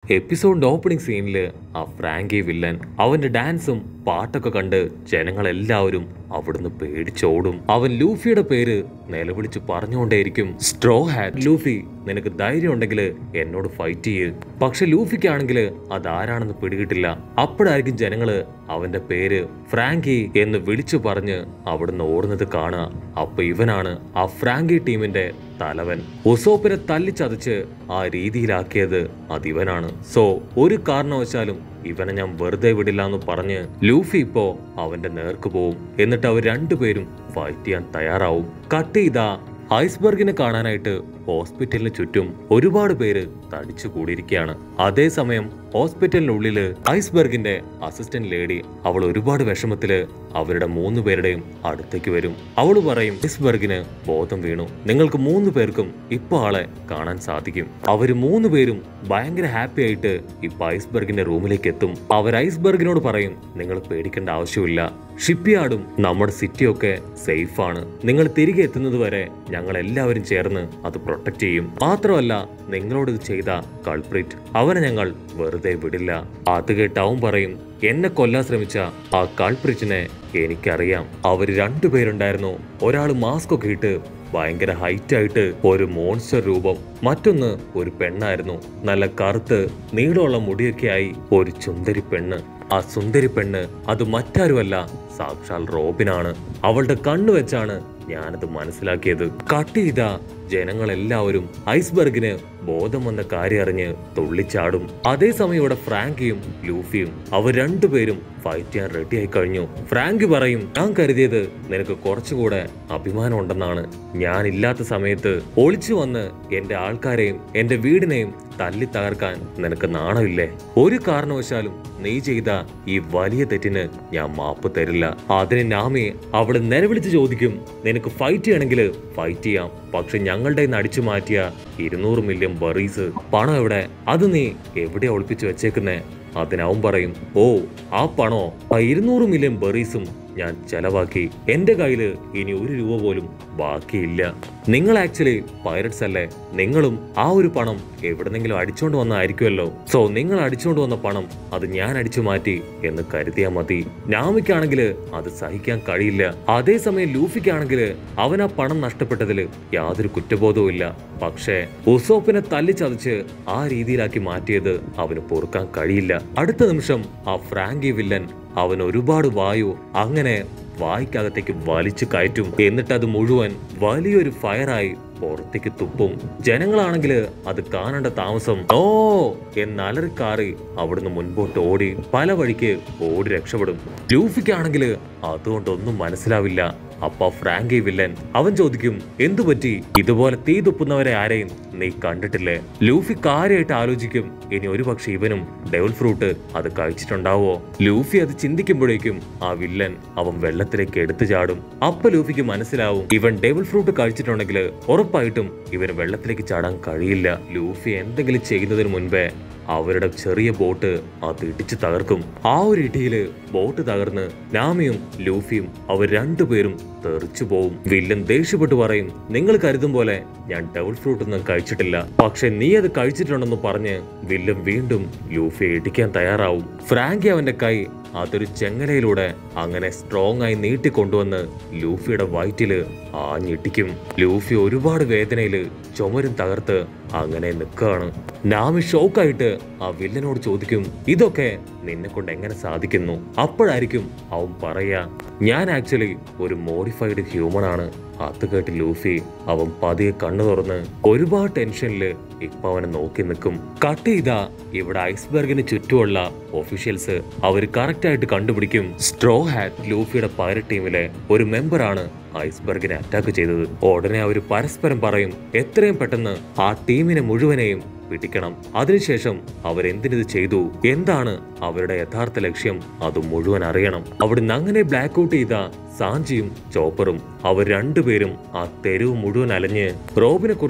എപ്പിസോഡിന്റെ opening സീനില് ആ Frankie villain അവന്റെ ഡാൻസും പാട്ടൊക്കെ കണ്ട് ജനങ്ങളെല്ലാവരും അവിടുന്ന് പേടിച്ചോടും അവൻ ലൂഫിയുടെ പേര് നിലവിളിച്ച് പറഞ്ഞുകൊണ്ടേയിരിക്കും സ്ട്രോ ഹാറ്റ് ലൂഫി നിനക്ക് ധൈര്യം ഉണ്ടെങ്കിൽ എന്നോട് ഫൈറ്റ് ചെയ്യ് പക്ഷെ ലൂഫിക്കാണെങ്കിൽ അതാരാണെന്ന് പിടികിട്ടില്ല അപ്പോഴായിരിക്കും ജനങ്ങള് അവന്റെ പേര് ഫ്രാങ്കി എന്ന് വിളിച്ചു പറഞ്ഞ് അവിടുന്ന് ഓടുന്നത് കാണുക അപ്പൊ ഇവനാണ് ആ ഫ്രാങ്കി ടീമിന്റെ തലവൻ ഉസോപ്പിനെ തല്ലിച്ചതച്ച് ആ രീതിയിലാക്കിയത് അതിവനാണ് സോ ഒരു കാരണവശാലും ഇവനെ ഞാൻ വെറുതെ വിടില്ല എന്ന് പറഞ്ഞ് ലൂഫി ഇപ്പോ അവന്റെ നേർക്ക് പോവും എന്നിട്ട് അവർ രണ്ടുപേരും ഫൈറ്റ് ചെയ്യാൻ തയ്യാറാവും കട്ട് ചെയ്ത ഐസ്ബർഗിനെ കാണാനായിട്ട് ഹോസ്പിറ്റലിന് ചുറ്റും ഒരുപാട് പേര് തടിച്ചു കൂടിയിരിക്കുകയാണ് അതേസമയം ഹോസ്പിറ്റലിനുള്ളില് ഐസ്ബർഗിന്റെ അസിസ്റ്റന്റ് ലേഡി അവൾ ഒരുപാട് വിഷമത്തില് അവരുടെ മൂന്ന് പേരുടെയും അടുത്തേക്ക് വരും അവൾ പറയും ഐസ്ബർഗിന് ബോധം വീണു നിങ്ങൾക്ക് മൂന്ന് പേർക്കും ഇപ്പൊ ആളെ കാണാൻ സാധിക്കും അവര് മൂന്ന് പേരും ഭയങ്കര ഹാപ്പി ആയിട്ട് ഇപ്പൊ ഐസ്ബർഗിന്റെ റൂമിലേക്ക് എത്തും അവർ ഐസ്ബർഗിനോട് പറയും നിങ്ങൾ പേടിക്കേണ്ട ആവശ്യമില്ല ഷിപ്പ്യാർഡും നമ്മുടെ സിറ്റിയൊക്കെ സേഫ് ആണ് നിങ്ങൾ തിരികെ എത്തുന്നത് വരെ ഞങ്ങൾ എല്ലാവരും ചേർന്ന് അത് പ്രൊട്ടക്ട് ചെയ്യും മാത്രമല്ല നിങ്ങളോട് ഇത് ചെയ്ത കൾപ്രിറ്റ് അവനെ ഞങ്ങൾ വെറുതെ വിടില്ല അത് കേട്ട് അവൻ പറയും എന്നെ കൊല്ലാൻ ശ്രമിച്ച ആ കൾപ്രിറ്റിനെ എനിക്കറിയാം അവര് രണ്ടുപേരുണ്ടായിരുന്നു ഒരാൾ മാസ്ക് ഒക്കെ ഇട്ട് ഭയങ്കര ഹൈറ്റ് ആയിട്ട് ഒരു മോൺസ്റ്റർ രൂപം മറ്റൊന്ന് ഒരു പെണ്ണായിരുന്നു നല്ല കറുത്ത് നീളമുള്ള മുടിയൊക്കെ ആയി ഒരു ചുന്ദരി പെണ്ണ് ആ സുന്ദരി പെണ്ണ് അത് മറ്റാരുമല്ല സാക്ഷാൽ റോബിനാണ് അവളുടെ കണ്ണു വെച്ചാണ് ഞാനത് മനസ്സിലാക്കിയത് കട്ട് ചെയ്ത ജനങ്ങളെല്ലാവരും ഐസ്ബർഗിന് ബോധം വന്ന കാര്യം അറിഞ്ഞ് തുള്ളിച്ചാടും അതേസമയം ഇവിടെ ഫ്രാങ്കിയും ലൂഫിയും അവർ രണ്ടുപേരും ഫൈറ്റ് ചെയ്യാൻ റെഡി ആയി കഴിഞ്ഞു ഫ്രാങ്ക് പറയും ഞാൻ കരുതിയത് നിനക്ക് കുറച്ചുകൂടെ അഭിമാനം ഉണ്ടെന്നാണ് ഞാൻ ഇല്ലാത്ത സമയത്ത് ഒളിച്ചു വന്ന് എന്റെ ആൾക്കാരെയും എന്റെ വീടിനെയും തല്ലി തകർക്കാൻ നിനക്ക് നാണമില്ലേ ഒരു കാരണവശാലും നീ ചെയ്ത ഈ വലിയ തെറ്റിന് ഞാൻ മാപ്പ് തരില്ല അതിന് നാമി അവിടെ നിലവിളിച്ച് ചോദിക്കും നിനക്ക് ഫൈറ്റ് ചെയ്യണമെങ്കിൽ ഫൈറ്റ് ചെയ്യാം പക്ഷെ ഞങ്ങളുടെ കയ്യിൽ നിന്ന് അടിച്ചു മാറ്റിയ ഇരുന്നൂറ് മില്യൺ ബറീസ് പണം എവിടെ അത് നീ എവിടെ ഒളിപ്പിച്ചു വെച്ചേക്കുന്നേ അതിനവൻ പറയും ഓ ആ പണോ ആ ഇരുന്നൂറ് മില്യൺ ബറീസും ഞാൻ ചെലവാക്കി എന്റെ കയ്യില് ഇനി ഒരു രൂപ പോലും ബാക്കിയില്ല നിങ്ങൾ ആക്ച്വലി പൈററ്റ്സ് അല്ലേ നിങ്ങളും ആ ഒരു പണം എവിടെന്നെങ്കിലും അടിച്ചോണ്ട് വന്നായിരിക്കുമല്ലോ സോ നിങ്ങൾ അടിച്ചോണ്ട് വന്ന പണം അത് ഞാൻ അടിച്ചു മാറ്റി എന്ന് കരുതിയാ മതി നാമിക്കാണെങ്കിൽ അത് സഹിക്കാൻ കഴിയില്ല അതേസമയം ലൂഫിക്കാണെങ്കിൽ അവൻ ആ പണം നഷ്ടപ്പെട്ടതിൽ യാതൊരു കുറ്റബോധവും ഇല്ല പക്ഷേ ഉസോപ്പിനെ തല്ലിച്ചതച്ച് ആ രീതിയിലാക്കി മാറ്റിയത് അവന് പൊറുക്കാൻ കഴിയില്ല അടുത്ത നിമിഷം ആ ഫ്രാങ്കി വില്ലൻ അവൻ ഒരുപാട് വായു അങ്ങനെ വായ്ക്കകത്തേക്ക് വലിച്ചു കയറ്റും എന്നിട്ട് അത് മുഴുവൻ വലിയൊരു ഫയറായി പുറത്തേക്ക് തുപ്പും ജനങ്ങളാണെങ്കിൽ അത് കാണേണ്ട താമസം ഓ എന്നലറിക്കാറി അവിടുന്ന് മുൻപോട്ട് ഓടി പല വഴിക്ക് ഓടി രക്ഷപ്പെടും ലൂഫിക്കാണെങ്കിൽ അതുകൊണ്ടൊന്നും മനസ്സിലാവില്ല അപ്പ ഫ്രാങ്കി വില്ലൻ അവൻ ചോദിക്കും എന്തു പറ്റി ഇതുപോലെ തീ തുപ്പുന്നവരെ ആരെയും നീ കണ്ടിട്ടില്ലേ ലൂഫി കാര്യമായിട്ട് ആലോചിക്കും ഇനി ഒരു പക്ഷെ ഇവനും ഡെവൽ ഫ്രൂട്ട് അത് കഴിച്ചിട്ടുണ്ടാവോ ലൂഫി അത് ചിന്തിക്കുമ്പോഴേക്കും ആ വില്ലൻ അവൻ വെള്ളത്തിലേക്ക് എടുത്തു ചാടും അപ്പൊ ലൂഫിക്ക് മനസ്സിലാവും ഇവൻ ഡെവൽ ഫ്രൂട്ട് കഴിച്ചിട്ടുണ്ടെങ്കിൽ ഉറപ്പായിട്ടും ഇവന് വെള്ളത്തിലേക്ക് ചാടാൻ കഴിയില്ല ലൂഫി എന്തെങ്കിലും ചെയ്യുന്നതിന് മുൻപേ അവരുടെ ചെറിയ ബോട്ട് അത് ഇടിച്ചു തകർക്കും ആ ഒരു ഇടിയില് ബോട്ട് തകർന്ന് നാമിയും ലൂഫിയും അവർ രണ്ടുപേരും തെറിച്ചു പോവും വില്ലൻ ദേഷ്യപ്പെട്ട് പറയും നിങ്ങൾ കരുതും പോലെ ഞാൻ ഡബിൾ ഫ്രൂട്ട് ഒന്നും കഴിച്ചിട്ടില്ല പക്ഷെ നീ അത് കഴിച്ചിട്ടുണ്ടെന്ന് പറഞ്ഞ് വില്ലൻ വീണ്ടും ലൂഫിയെ ഇടിക്കാൻ തയ്യാറാവും ഫ്രാങ്കി അവന്റെ കൈ അതൊരു ചെങ്ങലയിലൂടെ അങ്ങനെ സ്ട്രോങ് ആയി നീട്ടിക്കൊണ്ടുവന്ന് ലൂഫിയുടെ വയറ്റില് ആഞ്ഞിട്ടിക്കും ലൂഫി ഒരുപാട് വേദനയില് ചുമരും തകർത്ത് അങ്ങനെ നിൽക്കുകയാണ് നാമി ഷോക്കായിട്ട് ആ വില്ലനോട് ചോദിക്കും ഇതൊക്കെ നിന്നെ കൊണ്ട് എങ്ങനെ സാധിക്കുന്നു അപ്പോഴായിരിക്കും അവൻ പറയാ ഞാൻ ആക്ച്വലി ഒരു മോഡിഫൈഡ് ഹ്യൂമൻ ആണ് അത് കേട്ട് ലൂഫി അവൻ പതിയെ കണ്ണു തുറന്ന് ഒരുപാട് ടെൻഷനില് ഇപ്പൊ അവനെ നോക്കി നിൽക്കും കട്ട് ചെയ്ത ഇവിടെ ഐസ്ബർഗിന് ചുറ്റുമുള്ള ഒഫീഷ്യൽസ് അവർ കറക്റ്റ് ആയിട്ട് കണ്ടുപിടിക്കും സ്ട്രോ ഹാറ്റ് ലൂഫിയുടെ പൈററ്റ് ടീമിലെ ഒരു മെമ്പറാണ് ഐസ്ബർഗിനെ അറ്റാക്ക് ചെയ്തത് ഉടനെ അവർ പരസ്പരം പറയും എത്രയും പെട്ടെന്ന് ആ ടീമിനെ മുഴുവനെയും പിടിക്കണം അതിനുശേഷം അവരെന്തിനിത് ചെയ്തു എന്താണ് അവരുടെ യഥാർത്ഥ ലക്ഷ്യം അത് മുഴുവൻ അറിയണം അവിടുന്ന് അങ്ങനെ ബ്ലാക്ക് ഔട്ട് ചെയ്ത സാഞ്ചിയും ചോപ്പറും അവർ രണ്ടുപേരും ആ തെരുവ് മുഴുവൻ അലഞ്ഞ് റോബിനെ കുറിച്ച്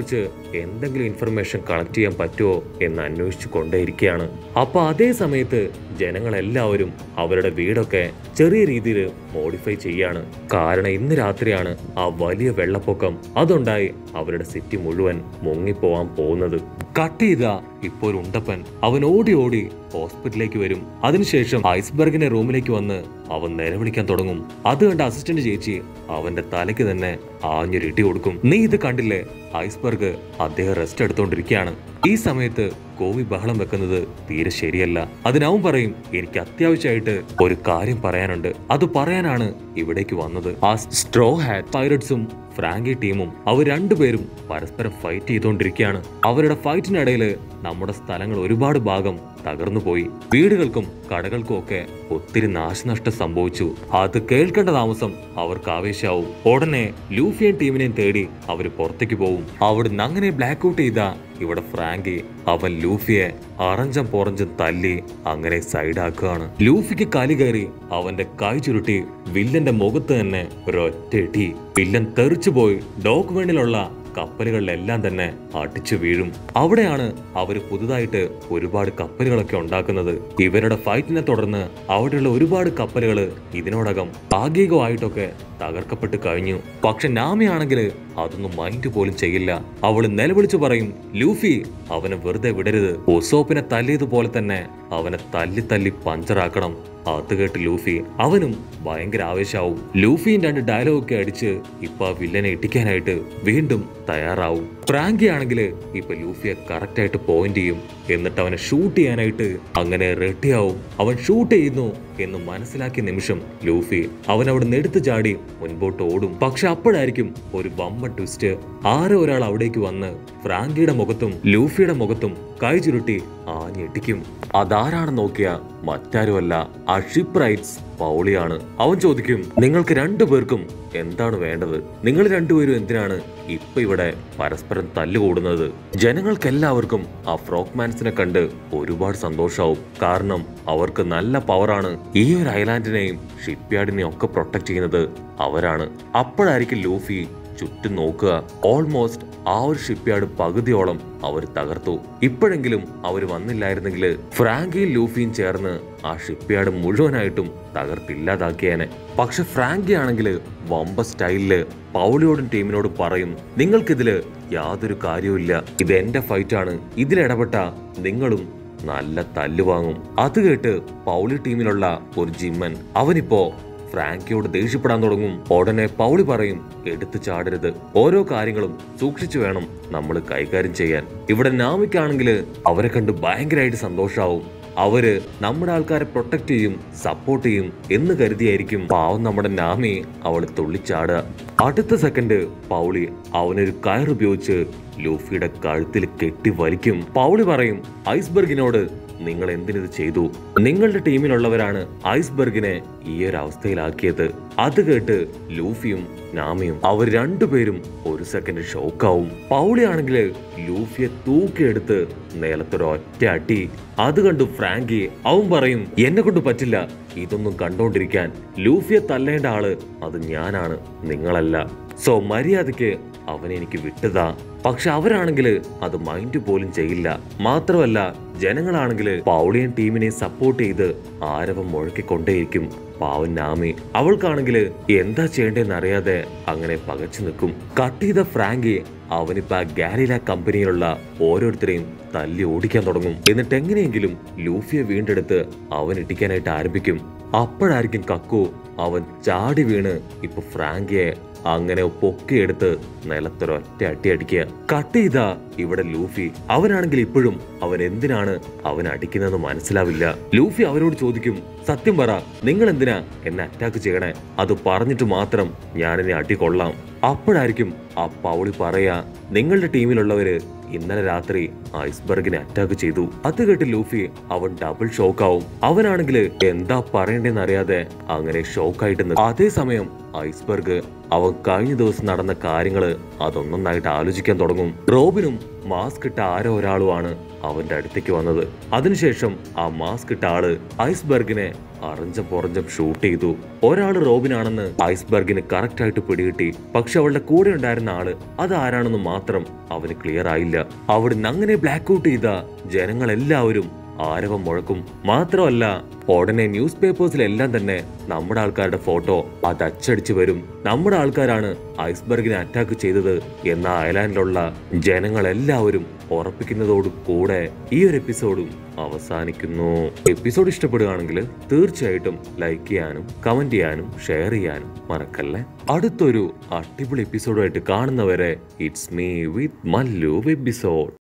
എന്തെങ്കിലും ഇൻഫർമേഷൻ കളക്ട് ചെയ്യാൻ പറ്റുമോ എന്ന് അന്വേഷിച്ചു കൊണ്ടേയിരിക്കുകയാണ് അപ്പൊ അതേ സമയത്ത് ജനങ്ങളെല്ലാവരും അവരുടെ വീടൊക്കെ ചെറിയ രീതിയിൽ മോഡിഫൈ ചെയ്യാണ് കാരണം ഇന്ന് രാത്രിയാണ് ആ വലിയ വെള്ളപ്പൊക്കം അതുണ്ടായി അവരുടെ സിറ്റി മുഴുവൻ മുങ്ങിപ്പോവാൻ പോകുന്നത് കട്ട് ചെയ്ത ഇപ്പോൾ ഉണ്ടപ്പൻ അവൻ ഓടി ഓടി ഹോസ്പിറ്റലിലേക്ക് വരും അതിനുശേഷം ഐസ്ബർഗിനെ റൂമിലേക്ക് വന്ന് അവൻ നിലവിളിക്കാൻ തുടങ്ങും അത് കണ്ട അസിസ്റ്റന്റ് ചേച്ചി അവന്റെ തലയ്ക്ക് തന്നെ ആഞ്ഞൊരു ഇടി കൊടുക്കും നീ ഇത് കണ്ടില്ലേ ഐസ്ബർഗ് അദ്ദേഹം റെസ്റ്റ് എടുത്തോണ്ടിരിക്കുകയാണ് ഈ സമയത്ത് കോവി ബഹളം വെക്കുന്നത് തീരെ ശരിയല്ല അതിനവൻ പറയും എനിക്ക് അത്യാവശ്യമായിട്ട് ഒരു കാര്യം പറയാനുണ്ട് അത് പറയാനാണ് ഇവിടേക്ക് വന്നത് ആ സ്ട്രോ ഹാറ്റ് പൈററ്റ്സും ഫ്രാങ്കി ടീമും അവർ രണ്ടുപേരും പരസ്പരം ഫൈറ്റ് ചെയ്തുകൊണ്ടിരിക്കുകയാണ് അവരുടെ ഫൈറ്റിനിടയിൽ നമ്മുടെ സ്ഥലങ്ങൾ ഒരുപാട് ഭാഗം തകർന്നു പോയി വീടുകൾക്കും കടകൾക്കും ഒക്കെ ഒത്തിരി നാശനഷ്ടം സംഭവിച്ചു അത് കേൾക്കേണ്ട താമസം അവർക്ക് ആവേശാവും ഉടനെ ലൂഫിയൻ ടീമിനെയും തേടി അവർ പുറത്തേക്ക് പോവും അവിടുന്ന് അങ്ങനെ ബ്ലാക്ക് ഔട്ട് ചെയ്ത ഇവിടെ ഫ്രാങ്കി അവൻ ലൂഫിയെ അറഞ്ചം പൊറഞ്ചും തല്ലി അങ്ങനെ സൈഡാക്കുകയാണ് ലൂഫിക്ക് കലി കയറി അവന്റെ കൈ ചുരുട്ടി വില്ലന്റെ മുഖത്ത് തന്നെ ഒരൊറ്റ ഇടി വില്ലൻ തെറിച്ചു പോയി ഡോക്ക് വേണിലുള്ള കപ്പലുകളിലെല്ലാം തന്നെ അടിച്ചു വീഴും അവിടെയാണ് അവർ പുതുതായിട്ട് ഒരുപാട് കപ്പലുകളൊക്കെ ഉണ്ടാക്കുന്നത് ഇവരുടെ ഫൈറ്റിനെ തുടർന്ന് അവിടെയുള്ള ഒരുപാട് കപ്പലുകൾ ഇതിനോടകം ഭാഗികമായിട്ടൊക്കെ തകർക്കപ്പെട്ട് കഴിഞ്ഞു പക്ഷെ നാമിയാണെങ്കിൽ അതൊന്നും മൈൻഡ് പോലും ചെയ്യില്ല അവള് നിലവിളിച്ചു പറയും ലൂഫി അവനെ വെറുതെ വിടരുത് ഒസോപ്പിനെ തല്ലിയതുപോലെ തന്നെ അവനെ തല്ലി തല്ലി പഞ്ചറാക്കണം അത് കേട്ട് ലൂഫി അവനും ഭയങ്കര ആവേശാവും ലൂഫിയും രണ്ട് ഡയലോഗ് ഒക്കെ അടിച്ച് ഇപ്പൊ ആ വില്ലനെ ഇട്ടിക്കാനായിട്ട് വീണ്ടും തയ്യാറാവും ഫ്രാങ്കി ആണെങ്കിൽ ഇപ്പൊ ലൂഫിയെ കറക്റ്റ് ആയിട്ട് പോയിന്റ് ചെയ്യും എന്നിട്ട് അവനെ ഷൂട്ട് ചെയ്യാനായിട്ട് അങ്ങനെ റെഡിയാവും അവൻ ഷൂട്ട് ചെയ്യുന്നു എന്ന് മനസ്സിലാക്കിയ നിമിഷം ലൂഫി അവൻ അവിടെ എടുത്തു ചാടി മുൻപോട്ട് ഓടും പക്ഷെ അപ്പോഴായിരിക്കും ഒരു വമ്പ ട്വിസ്റ്റ് ആരോ ഒരാൾ അവിടേക്ക് വന്ന് ഫ്രാങ്കിയുടെ മുഖത്തും ലൂഫിയുടെ മുഖത്തും കൈ ചുരുട്ടി ആഞ്ഞെട്ടിക്കും അതാരാണ് നോക്കിയ മറ്റാരുമല്ല ആ ഷിപ്പ് റൈറ്റ്സ് പൗളിയാണ് അവൻ ചോദിക്കും നിങ്ങൾക്ക് രണ്ടുപേർക്കും എന്താണ് വേണ്ടത് നിങ്ങൾ രണ്ടുപേരും എന്തിനാണ് ഇപ്പൊ ഇവിടെ പരസ്പരം തല്ലുകൂടുന്നത് ജനങ്ങൾക്കെല്ലാവർക്കും ആ ഫ്രോക്മാൻസിനെ കണ്ട് ഒരുപാട് സന്തോഷാവും കാരണം അവർക്ക് നല്ല പവറാണ് ഈ ഒരു ഐലാൻഡിനെയും ഷിപ്പ്യാർഡിനെയും ഒക്കെ പ്രൊട്ടക്ട് ചെയ്യുന്നത് അവരാണ് അപ്പോഴായിരിക്കും ലൂഫി ചുറ്റും നോക്കുക ഓൾമോസ്റ്റ് ആ ഒരു ഷിപ്പ്യാർഡ് പകുതിയോളം അവർ തകർത്തു ഇപ്പോഴെങ്കിലും അവർ വന്നില്ലായിരുന്നെങ്കിൽ ഫ്രാങ്കിയും ലൂഫിയും ചേർന്ന് ആ ഷിപ്പ്യാർഡ് മുഴുവനായിട്ടും തകർത്തില്ലാതാക്കിയേനെ പക്ഷെ ഫ്രാങ്കി ആണെങ്കിൽ വമ്പ സ്റ്റൈലില് പൗളിയോടും ടീമിനോട് പറയും നിങ്ങൾക്കിതില് യാതൊരു കാര്യവുമില്ല ഇത് എന്റെ ഫൈറ്റാണ് ഇതിലിടപെട്ട നിങ്ങളും നല്ല തല്ല് വാങ്ങും അത് കേട്ട് പൗളി ടീമിലുള്ള ഒരു ജിമ്മൻ അവനിപ്പോ ഫ്രാങ്കിയോട് ദേഷ്യപ്പെടാൻ തുടങ്ങും ഉടനെ പൗളി പറയും എടുത്തു ചാടരുത് ഓരോ കാര്യങ്ങളും സൂക്ഷിച്ചു വേണം നമ്മൾ കൈകാര്യം ചെയ്യാൻ ഇവിടെ നാമിക്കാണെങ്കിൽ അവരെ കണ്ട് ഭയങ്കരമായിട്ട് സന്തോഷാവും അവര് നമ്മുടെ ആൾക്കാരെ പ്രൊട്ടക്ട് ചെയ്യും സപ്പോർട്ട് ചെയ്യും എന്ന് കരുതിയായിരിക്കും പാവം നമ്മുടെ നാമി അവൾ തുള്ളിച്ചാടുക അടുത്ത സെക്കൻഡ് പൗളി അവനൊരു കയറുപയോഗിച്ച് ലൂഫിയുടെ കഴുത്തിൽ കെട്ടി വലിക്കും പൗളി പറയും ഐസ്ബർഗിനോട് നിങ്ങൾ എന്തിനിത് ചെയ്തു നിങ്ങളുടെ ടീമിലുള്ളവരാണ് ഐസ്ബർഗിനെ ഈ ഒരു അവസ്ഥയിലാക്കിയത് അത് കേട്ട് ലൂഫിയും നാമിയും അവർ രണ്ടുപേരും ഒരു സെക്കൻഡ് ഷോക്കാവും പൗളി ആണെങ്കിൽ ലൂഫിയെ തൂക്കിയെടുത്ത് നിലത്തൊരൊറ്റ അടി അത് കണ്ടു ഫ്രാങ്കി അവൻ പറയും എന്നെ കൊണ്ട് പറ്റില്ല ഇതൊന്നും കണ്ടോണ്ടിരിക്കാൻ ലൂഫിയെ തല്ലേണ്ട ആള് അത് ഞാനാണ് നിങ്ങളല്ല സോ മര്യാദയ്ക്ക് അവനെ എനിക്ക് വിട്ടതാ പക്ഷെ അവരാണെങ്കിൽ അത് മൈൻഡ് പോലും ചെയ്യില്ല മാത്രമല്ല ജനങ്ങളാണെങ്കിൽ പൗളിയൻ ടീമിനെ സപ്പോർട്ട് ചെയ്ത് ആരവം മുഴക്കിക്കൊണ്ടേയിരിക്കും പാവൻ നാമി അവൾക്കാണെങ്കിൽ എന്താ ചെയ്യേണ്ടതെന്ന് അറിയാതെ അങ്ങനെ പകച്ചു നിൽക്കും കട്ട് ചെയ്ത ഫ്രാങ്കി അവനിപ്പോ ആ ഗാരില കമ്പനിയിലുള്ള ഓരോരുത്തരെയും തല്ലി ഓടിക്കാൻ തുടങ്ങും എന്നിട്ട് എങ്ങനെയെങ്കിലും ലൂഫിയെ വീണ്ടെടുത്ത് അവൻ ഇട്ടിക്കാനായിട്ട് ആരംഭിക്കും അപ്പോഴായിരിക്കും കക്കു അവൻ ചാടി വീണ് ഇപ്പൊ ഫ്രാങ്കിയെ അങ്ങനെ പൊക്കിയെടുത്ത് നിലത്തൊരൊറ്റ അട്ടി അടിക്കുക കട്ട് ചെയ്ത ഇവിടെ ലൂഫി അവനാണെങ്കിൽ ഇപ്പോഴും അവൻ എന്തിനാണ് അവൻ അടിക്കുന്നതെന്ന് മനസ്സിലാവില്ല ലൂഫി അവരോട് ചോദിക്കും സത്യം പറ നിങ്ങൾ എന്തിനാ എന്നെ അറ്റാക്ക് ചെയ്യണേ അത് പറഞ്ഞിട്ട് മാത്രം ഞാൻ എന്നെ അടികൊള്ളാം അപ്പോഴായിരിക്കും ആ പൗളി പറയാ നിങ്ങളുടെ ടീമിലുള്ളവര് ഇന്നലെ രാത്രി ഐസ്ബർഗിനെ അറ്റാക്ക് ചെയ്തു അത് കേട്ട് ലൂഫി അവൻ ഡബിൾ ഷോക്കാവും അവനാണെങ്കിൽ എന്താ പറയണ്ടെന്ന് അറിയാതെ അങ്ങനെ ഷോക്കായിട്ട് നിൽക്കും. അതേസമയം ഐസ്ബർഗ് അവൻ കഴിഞ്ഞ ദിവസം നടന്ന കാര്യങ്ങള് അതൊന്നൊന്നായിട്ട് ആലോചിക്കാൻ തുടങ്ങും റോബിനും മാസ്ക് ഇട്ട ആരോ ഒരാളുമാണ് അവന്റെ അടുത്തേക്ക് വന്നത് അതിനുശേഷം ആ മാസ്ക് ഇട്ട ആള് ഐസ്ബർഗിനെ അറഞ്ചം പുറഞ്ചം ഷൂട്ട് ചെയ്തു ഒരാള് റോബിനാണെന്ന് ഐസ്ബർഗിന് കറക്റ്റ് ആയിട്ട് പിടികിട്ടി പക്ഷെ അവളുടെ കൂടെ ഉണ്ടായിരുന്ന ആള് അത് ആരാണെന്ന് മാത്രം അവന് ക്ലിയർ ആയില്ല അവിടുന്ന് അങ്ങനെ ബ്ലാക്ക് ഔട്ട് ചെയ്ത ജനങ്ങളെല്ലാവരും ആരവം മുഴക്കും മാത്രമല്ല ഉടനെ ന്യൂസ് പേപ്പേഴ്സിലെല്ലാം തന്നെ നമ്മുടെ ആൾക്കാരുടെ ഫോട്ടോ അത് അച്ചടിച്ചു വരും നമ്മുടെ ആൾക്കാരാണ് ഐസ്ബർഗിനെ അറ്റാക്ക് ചെയ്തത് എന്ന അയലാൻഡിലുള്ള ജനങ്ങളെല്ലാവരും ഉറപ്പിക്കുന്നതോട് കൂടെ ഈ ഒരു എപ്പിസോഡും അവസാനിക്കുന്നു എപ്പിസോഡ് ഇഷ്ടപ്പെടുകയാണെങ്കിൽ തീർച്ചയായിട്ടും ലൈക്ക് ചെയ്യാനും കമന്റ് ചെയ്യാനും ഷെയർ ചെയ്യാനും മറക്കല്ലേ അടുത്തൊരു അടിപൊളി എപ്പിസോഡുമായിട്ട് കാണുന്നവരെ it's me with Mallu episode